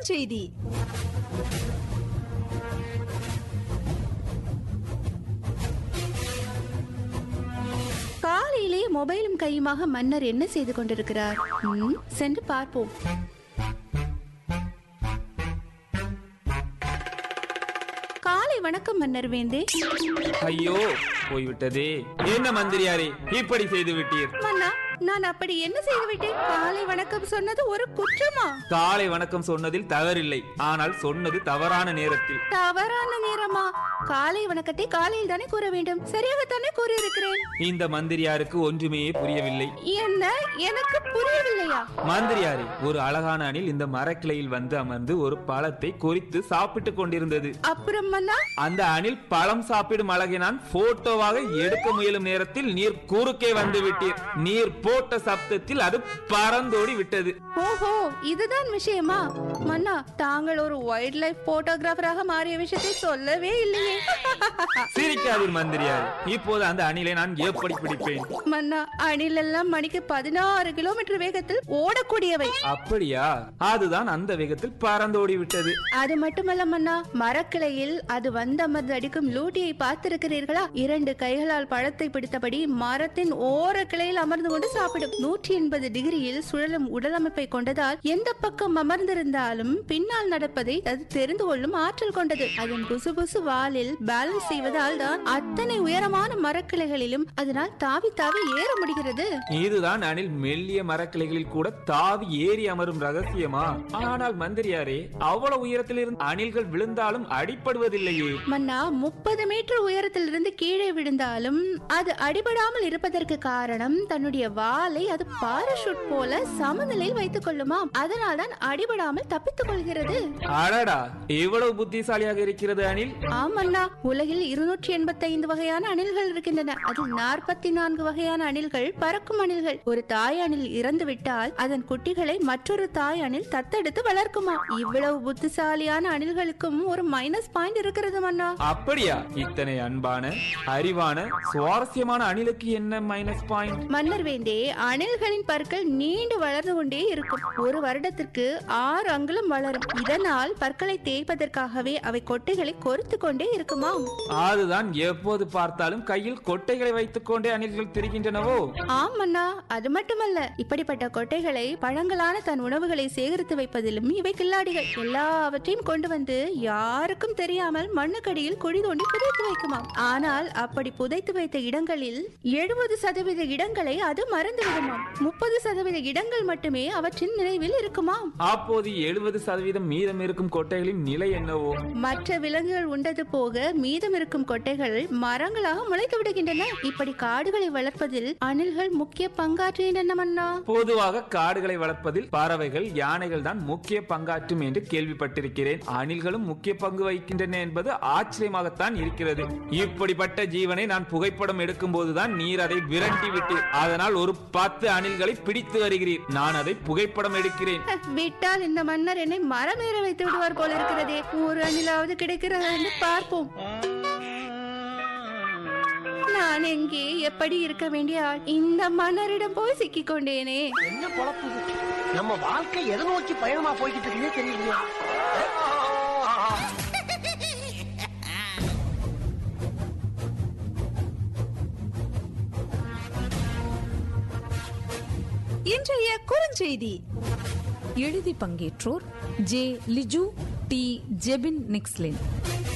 குறுஞ்செய்தி காலையிலே மொபைலும் கையுமாக மன்னர் என்ன செய்து கொண்டிருக்கிறார் ம், சென்று பார்ப்போம் காலை வணக்கம் மன்னர் வேந்தே ஐயோ போய்விட்டதே என்ன மந்திரியாரே இப்படி செய்து விட்டீர் மன்னா நான் அப்படி என்ன செய்து விட்டேன் காலை வணக்கம் சொன்னது ஒரு குற்றமா காலை வணக்கம் சொன்னதில் தவறில்லை ஆனால் சொன்னது தவறான நேரத்தில் தவறான நேரமா காலை வணக்கத்தை காலையில் தானே கூற வேண்டும் சரியாகத்தானே கூறியிருக்கிறேன் இந்த மந்திரியாருக்கு ஒன்றுமே புரியவில்லை என்ன எனக்கு புரியவில்லையா மந்திரியாரே ஒரு அழகான அணில் இந்த மரக்கிளையில் வந்து அமர்ந்து ஒரு பழத்தை கொறித்து சாப்பிட்டுக் கொண்டிருந்தது அப்புறம் மன்னா அந்த அணில் பழம் சாப்பிடும் அழகை நான் போட்டோவாக எடுக்க முயலும் நேரத்தில் நீர் குறுக்கே வந்து விட்டீர் நீர் போட்ட சப்தத்தில் அது பறந்தோடி விட்டது ஓஹோ இதுதான் விஷயமா மன்னா தாங்கள் ஒரு வைல்ட் லைஃப் போட்டோகிராஃபராக மாறிய விஷயத்தை சொல்லவே இல்லையே சிரிக்காதீர் மந்திரியார் இப்போது அந்த அணிலை நான் எப்படி பிடிப்பேன் மன்னா அணில் எல்லாம் மணிக்கு பதினாறு கிலோமீட்டர் வேகத்தில் ஓடக்கூடியவை அப்படியா அதுதான் அந்த வேகத்தில் பறந்தோடி விட்டது அது மட்டுமல்ல மன்னா மரக்கிளையில் அது வந்தமர்ந்து அடிக்கும் லூட்டியை பார்த்திருக்கிறீர்களா இரண்டு கைகளால் பழத்தை பிடித்தபடி மரத்தின் ஓர கிளையில் அமர்ந்து கொண்டு சாப்பிடும் நூற்றி எண்பது டிகிரியில் சுழலும் உடலமைப்பை கொண்டதால் எந்த பக்கம் அமர்ந்திருந்தாலும் பின்னால் நடப்பதை அது தெரிந்து கொள்ளும் ஆற்றல் கொண்டது அதன் புசு வாலில் பேலன்ஸ் செய்வதால் தான் அத்தனை உயரமான மரக்கிளைகளிலும் அதனால் தாவி தாவி ஏற முடிகிறது இதுதான் அணில் மெல்லிய மரக்கிளைகளில் கூட தாவி ஏறி அமரும் ரகசியமா ஆனால் மந்திரியாரே அவ்வளவு உயரத்தில் இருந்து அணில்கள் விழுந்தாலும் அடிப்படுவதில்லையே மன்னா முப்பது மீட்டர் உயரத்தில் இருந்து கீழே விழுந்தாலும் அது அடிபடாமல் இருப்பதற்கு காரணம் தன்னுடைய வாலை அது பாராஷூட் போல சமநிலையில் வைத்துக் கொள்ளுமாம் அதனால் தான் அடிபடாமல் தப்பித்துக் கொள்கிறது அடடா எவ்வளவு புத்திசாலியாக இருக்கிறது அணில் ஆமண்ணா உலகில் இருநூற்றி எண்பத்தி ஐந்து வகையான அணில்கள் இருக்கின்றன அதில் நாற்பத்தி நான்கு வகையான அணில்கள் பறக்கும் அணில்கள் ஒரு தாய் அணில் இறந்து விட்டால் அதன் குட்டிகளை மற்றொரு தாய் அணில் தத்தெடுத்து வளர்க்குமா இவ்வளவு புத்திசாலியான அணில்களுக்கும் ஒரு மைனஸ் பாயிண்ட் இருக்கிறது மன்னா அப்படியா இத்தனை அன்பான அறிவான சுவாரஸ்யமான அணிலுக்கு என்ன மைனஸ் பாயிண்ட் மன்னர் வேந்தே அணில்களின் பற்கள் நீண்டு வளர்ந்து கொண்டே இருக்கும் ஒரு வருடத்திற்கு ஆறு அங்குலம் வளரும் இதனால் பற்களை தேய்ப்பதற்காகவே அவை கொட்டைகளை கொறுத்து கொண்டே இருக்குமாம் அதுதான் எப்போது பார்த்தாலும் கையில் கொட்டைகளை வைத்துக் கொண்டே அணில்கள் திரிகின்றனவோ ஆம் மன்னா அது மட்டுமல்ல இப்படிப்பட்ட கொட்டைகளை பழங்களான தன் உணவுகளை சேகரித்து வைப்பதிலும் இவை கில்லாடிகள் எல்லாவற்றையும் கொண்டு வந்து யாருக்கும் தெரியாமல் மண்ணுக்கடியில் குழி தோண்டி புதைத்து வைக்குமாம் ஆனால் அப்படி புதைத்து வைத்த இடங்களில் எழுபது சதவீத இடங்களை அது மறந்து விடுமாம் முப்பது சதவீத இடங்கள் மட்டுமே அவற்றின் நினைவில் இருக்குமாம் அப்போது எழுபது சதவீதம் மீதம் இருக்கும் கொட்டைகளின் நிலை என்னவோ மற்ற விலங்குகள் உண்டது போக மீதம் இருக்கும் கொட்டைகள் மரங்களாக முளைத்து விடுகின்றன இப்படி காடுகளை வளர்ப்பதில் அணில்கள் முக்கிய பங்காற்றுகின்றன மன்னா பொதுவாக காடுகளை வளர்ப்பதில் பறவைகள் யானைகள் தான் முக்கிய பங்காற்றும் என்று கேள்விப்பட்டிருக்கிறேன் அணில்களும் முக்கிய பங்கு வகிக்கின்றன என்பது ஆச்சரியமாகத்தான் இருக்கிறது இப்படிப்பட்ட ஜீவனை நான் புகைப்படம் எடுக்கும் போதுதான் நீர் அதை விரட்டி விட்டு அதனால் ஒரு பத்து அணில்களை பிடித்து வருகிறீர் நான் அதை புகைப்படம் எடுக்கிறேன் விட்டால் இந்த மன்னர் என்னை மரமேற வைத்து விடுவார் போல இருக்கிறதே ஒரு அணிலாவது கிடைக்கிறதா என்று பார்ப்போம் நான் எங்கே எப்படி இருக்க வேண்டிய ஆள் இந்த மன்னரிடம் போய் சிக்கிக் கொண்டேனே என்ன பொழப்பு இது? நம்ம வாழ்க்கை எதை நோக்கி பயணமா போய்கிட்டு இருக்குன்னே தெரியலையா இன்றைய குறுஞ்செய்தி எழுதி பங்கேற்றோர் ஜே லிஜு டி ஜெபின் நிக்ஸ்லின்